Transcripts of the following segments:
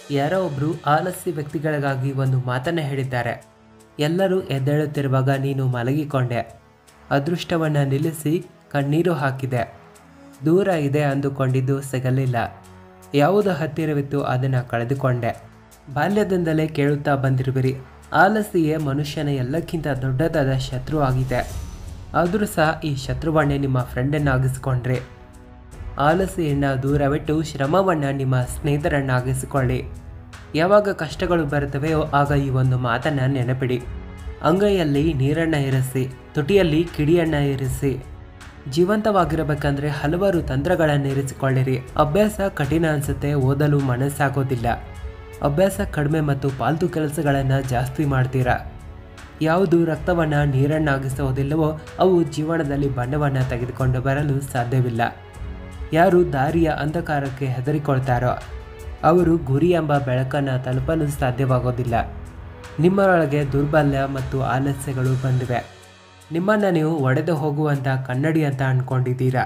ಯಾರೋ ಒಬ್ಬರು ಆಲಸ್ಯ ವ್ಯಕ್ತಿಗಳಿಗಾಗಿ ಒಂದು ಮಾತನ್ನು ಹೇಳಿದ್ದಾರೆ ಎಲ್ಲರೂ ಎದ್ದೇಳುತ್ತಿರುವಾಗ ನೀನು ಮಲಗಿಕೊಂಡೆ ಅದೃಷ್ಟವನ್ನು ನಿಲ್ಲಿಸಿ ಕಣ್ಣೀರು ಹಾಕಿದೆ ದೂರ ಇದೆ ಅಂದುಕೊಂಡಿದ್ದು ಸಿಗಲಿಲ್ಲ ಯಾವುದು ಹತ್ತಿರವಿತ್ತು ಅದನ್ನು ಕಳೆದುಕೊಂಡೆ ಬಾಲ್ಯದಿಂದಲೇ ಕೇಳುತ್ತಾ ಬಂದಿರುವಿರಿ ಆಲಸ್ಯೆ ಮನುಷ್ಯನ ಎಲ್ಲಕ್ಕಿಂತ ದೊಡ್ಡದಾದ ಶತ್ರು ಆಗಿದೆ ಆದರೂ ಸಹ ಈ ಶತ್ರುವನ್ನೇ ನಿಮ್ಮ ಫ್ರೆಂಡನ್ನಾಗಿಸಿಕೊಂಡ್ರಿ ಆಲಸ್ಯೆಯನ್ನು ದೂರವಿಟ್ಟು ಶ್ರಮವನ್ನು ನಿಮ್ಮ ಸ್ನೇಹಿತರನ್ನಾಗಿಸಿಕೊಳ್ಳಿ ಯಾವಾಗ ಕಷ್ಟಗಳು ಬರುತ್ತವೆಯೋ ಆಗ ಈ ಒಂದು ಮಾತನ್ನು ನೆನಪಿಡಿ ಅಂಗೈಯಲ್ಲಿ ನೀರನ್ನು ಇರಿಸಿ ತುಟಿಯಲ್ಲಿ ಕಿಡಿಯನ್ನು ಇರಿಸಿ ಜೀವಂತವಾಗಿರಬೇಕಂದ್ರೆ ಹಲವಾರು ತಂತ್ರಗಳನ್ನು ಇರಿಸಿಕೊಳ್ಳಿರಿ ಅಭ್ಯಾಸ ಕಠಿಣ ಅನಿಸುತ್ತೆ ಓದಲು ಮನಸ್ಸಾಗೋದಿಲ್ಲ ಅಭ್ಯಾಸ ಕಡಿಮೆ ಮತ್ತು ಪಾಲ್ತು ಕೆಲಸಗಳನ್ನು ಜಾಸ್ತಿ ಮಾಡ್ತೀರಾ ಯಾವುದು ರಕ್ತವನ್ನು ನೀರನ್ನಾಗಿಸುವುದಿಲ್ಲವೋ ಅವು ಜೀವನದಲ್ಲಿ ಬಣ್ಣವನ್ನು ತೆಗೆದುಕೊಂಡು ಬರಲು ಸಾಧ್ಯವಿಲ್ಲ ಯಾರು ದಾರಿಯ ಅಂಧಕಾರಕ್ಕೆ ಹೆದರಿಕೊಳ್ತಾರೋ ಅವರು ಗುರಿ ಎಂಬ ಬೆಳಕನ್ನು ತಲುಪಲು ಸಾಧ್ಯವಾಗೋದಿಲ್ಲ ನಿಮ್ಮರೊಳಗೆ ದುರ್ಬಲ್ಯ ಮತ್ತು ಆಲಸ್ಯಗಳು ಬಂದಿವೆ ನಿಮ್ಮನ್ನು ನೀವು ಒಡೆದು ಹೋಗುವಂಥ ಕನ್ನಡಿ ಅಂತ ಅಂದ್ಕೊಂಡಿದ್ದೀರಾ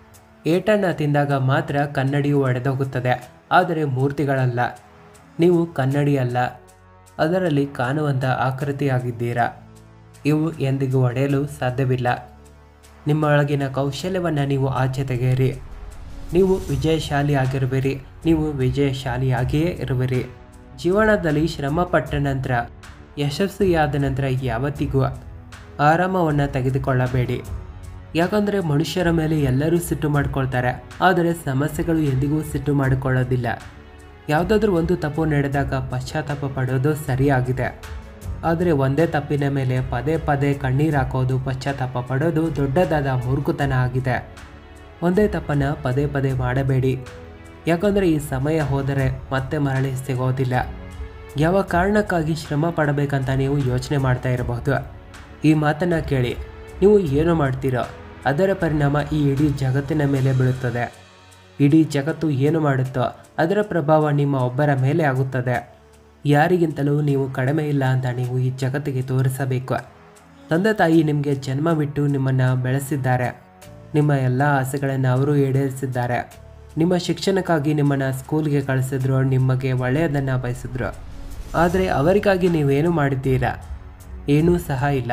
ಏಟನ್ನು ತಿಂದಾಗ ಮಾತ್ರ ಕನ್ನಡಿಯು ಒಡೆದೋಗುತ್ತದೆ ಆದರೆ ಮೂರ್ತಿಗಳಲ್ಲ ನೀವು ಕನ್ನಡಿ ಅಲ್ಲ ಅದರಲ್ಲಿ ಕಾಣುವಂಥ ಆಕೃತಿಯಾಗಿದ್ದೀರಾ ಇವು ಎಂದಿಗೂ ಒಡೆಯಲು ಸಾಧ್ಯವಿಲ್ಲ ನಿಮ್ಮೊಳಗಿನ ಕೌಶಲ್ಯವನ್ನು ನೀವು ಆಚೆ ತೆಗೆಯಿರಿ ನೀವು ವಿಜಯಶಾಲಿಯಾಗಿರುವಿರಿ ನೀವು ವಿಜಯಶಾಲಿಯಾಗಿಯೇ ಇರುವಿರಿ ಜೀವನದಲ್ಲಿ ಶ್ರಮ ಪಟ್ಟ ನಂತರ ಯಶಸ್ವಿಯಾದ ನಂತರ ಯಾವತ್ತಿಗೂ ಆರಾಮವನ್ನು ತೆಗೆದುಕೊಳ್ಳಬೇಡಿ ಯಾಕಂದರೆ ಮನುಷ್ಯರ ಮೇಲೆ ಎಲ್ಲರೂ ಸಿಟ್ಟು ಮಾಡಿಕೊಳ್ತಾರೆ ಆದರೆ ಸಮಸ್ಯೆಗಳು ಎಂದಿಗೂ ಸಿಟ್ಟು ಮಾಡಿಕೊಳ್ಳೋದಿಲ್ಲ ಯಾವುದಾದ್ರೂ ಒಂದು ತಪ್ಪು ನಡೆದಾಗ ಪಶ್ಚಾತ್ತಾಪ ಪಡೋದು ಸರಿಯಾಗಿದೆ ಆದರೆ ಒಂದೇ ತಪ್ಪಿನ ಮೇಲೆ ಪದೇ ಪದೇ ಕಣ್ಣೀರು ಹಾಕೋದು ಪಶ್ಚಾತ್ತಾಪ ಪಡೋದು ದೊಡ್ಡದಾದ ಮೂರ್ಖತನ ಆಗಿದೆ ಒಂದೇ ತಪ್ಪನ್ನು ಪದೇ ಪದೇ ಮಾಡಬೇಡಿ ಯಾಕಂದರೆ ಈ ಸಮಯ ಹೋದರೆ ಮತ್ತೆ ಮರಳಿ ಸಿಗೋದಿಲ್ಲ ಯಾವ ಕಾರಣಕ್ಕಾಗಿ ಶ್ರಮ ಪಡಬೇಕಂತ ನೀವು ಯೋಚನೆ ಮಾಡ್ತಾ ಇರಬಹುದು ಈ ಮಾತನ್ನು ಕೇಳಿ ನೀವು ಏನು ಮಾಡ್ತೀರೋ ಅದರ ಪರಿಣಾಮ ಈ ಇಡೀ ಜಗತ್ತಿನ ಮೇಲೆ ಬೀಳುತ್ತದೆ ಇಡೀ ಜಗತ್ತು ಏನು ಮಾಡುತ್ತೋ ಅದರ ಪ್ರಭಾವ ನಿಮ್ಮ ಒಬ್ಬರ ಮೇಲೆ ಆಗುತ್ತದೆ ಯಾರಿಗಿಂತಲೂ ನೀವು ಕಡಿಮೆ ಇಲ್ಲ ಅಂತ ನೀವು ಈ ಜಗತ್ತಿಗೆ ತೋರಿಸಬೇಕು ತಂದೆ ತಾಯಿ ನಿಮಗೆ ಜನ್ಮವಿಟ್ಟು ನಿಮ್ಮನ್ನು ಬೆಳೆಸಿದ್ದಾರೆ ನಿಮ್ಮ ಎಲ್ಲ ಆಸೆಗಳನ್ನು ಅವರು ಈಡೇರಿಸಿದ್ದಾರೆ ನಿಮ್ಮ ಶಿಕ್ಷಣಕ್ಕಾಗಿ ನಿಮ್ಮನ್ನು ಸ್ಕೂಲ್ಗೆ ಕಳಿಸಿದ್ರು ನಿಮಗೆ ಒಳ್ಳೆಯದನ್ನು ಬಯಸಿದ್ರು ಆದರೆ ಅವರಿಗಾಗಿ ನೀವೇನು ಮಾಡಿದ್ದೀರಾ ಏನೂ ಸಹ ಇಲ್ಲ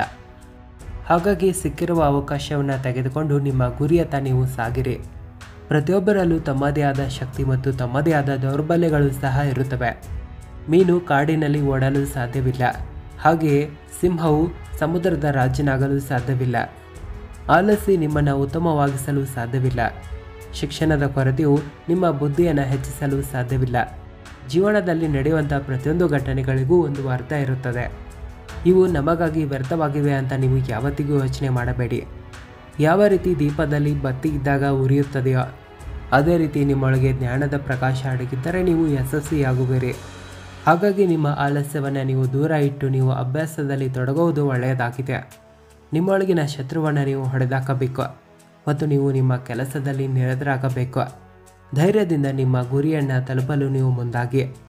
ಹಾಗಾಗಿ ಸಿಕ್ಕಿರುವ ಅವಕಾಶವನ್ನು ತೆಗೆದುಕೊಂಡು ನಿಮ್ಮ ಗುರಿಯತ್ತ ನೀವು ಸಾಗಿರಿ ಪ್ರತಿಯೊಬ್ಬರಲ್ಲೂ ತಮ್ಮದೇ ಆದ ಶಕ್ತಿ ಮತ್ತು ತಮ್ಮದೇ ಆದ ದೌರ್ಬಲ್ಯಗಳು ಸಹ ಇರುತ್ತವೆ ಮೀನು ಕಾಡಿನಲ್ಲಿ ಓಡಲು ಸಾಧ್ಯವಿಲ್ಲ ಹಾಗೆಯೇ ಸಿಂಹವು ಸಮುದ್ರದ ರಾಜನಾಗಲು ಸಾಧ್ಯವಿಲ್ಲ ಆಲಸಿ ನಿಮ್ಮನ್ನು ಉತ್ತಮವಾಗಿಸಲು ಸಾಧ್ಯವಿಲ್ಲ ಶಿಕ್ಷಣದ ಕೊರತೆಯು ನಿಮ್ಮ ಬುದ್ಧಿಯನ್ನು ಹೆಚ್ಚಿಸಲು ಸಾಧ್ಯವಿಲ್ಲ ಜೀವನದಲ್ಲಿ ನಡೆಯುವಂಥ ಪ್ರತಿಯೊಂದು ಘಟನೆಗಳಿಗೂ ಒಂದು ಅರ್ಥ ಇರುತ್ತದೆ ಇವು ನಮಗಾಗಿ ವ್ಯರ್ಥವಾಗಿವೆ ಅಂತ ನೀವು ಯಾವತ್ತಿಗೂ ಯೋಚನೆ ಮಾಡಬೇಡಿ ಯಾವ ರೀತಿ ದೀಪದಲ್ಲಿ ಬತ್ತಿ ಇದ್ದಾಗ ಉರಿಯುತ್ತದೆಯೋ ಅದೇ ರೀತಿ ನಿಮ್ಮೊಳಗೆ ಜ್ಞಾನದ ಪ್ರಕಾಶ ಅಡಗಿದ್ದರೆ ನೀವು ಯಶಸ್ವಿಯಾಗುವಿರಿ ಹಾಗಾಗಿ ನಿಮ್ಮ ಆಲಸ್ಯವನ್ನು ನೀವು ದೂರ ಇಟ್ಟು ನೀವು ಅಭ್ಯಾಸದಲ್ಲಿ ತೊಡಗುವುದು ಒಳ್ಳೆಯದಾಗಿದೆ ನಿಮ್ಮೊಳಗಿನ ಶತ್ರುವನ್ನು ನೀವು ಹೊಡೆದಾಕಬೇಕು ಮತ್ತು ನೀವು ನಿಮ್ಮ ಕೆಲಸದಲ್ಲಿ ನಿರತರಾಗಬೇಕು ಧೈರ್ಯದಿಂದ ನಿಮ್ಮ ಗುರಿಯನ್ನು ತಲುಪಲು ನೀವು ಮುಂದಾಗಿ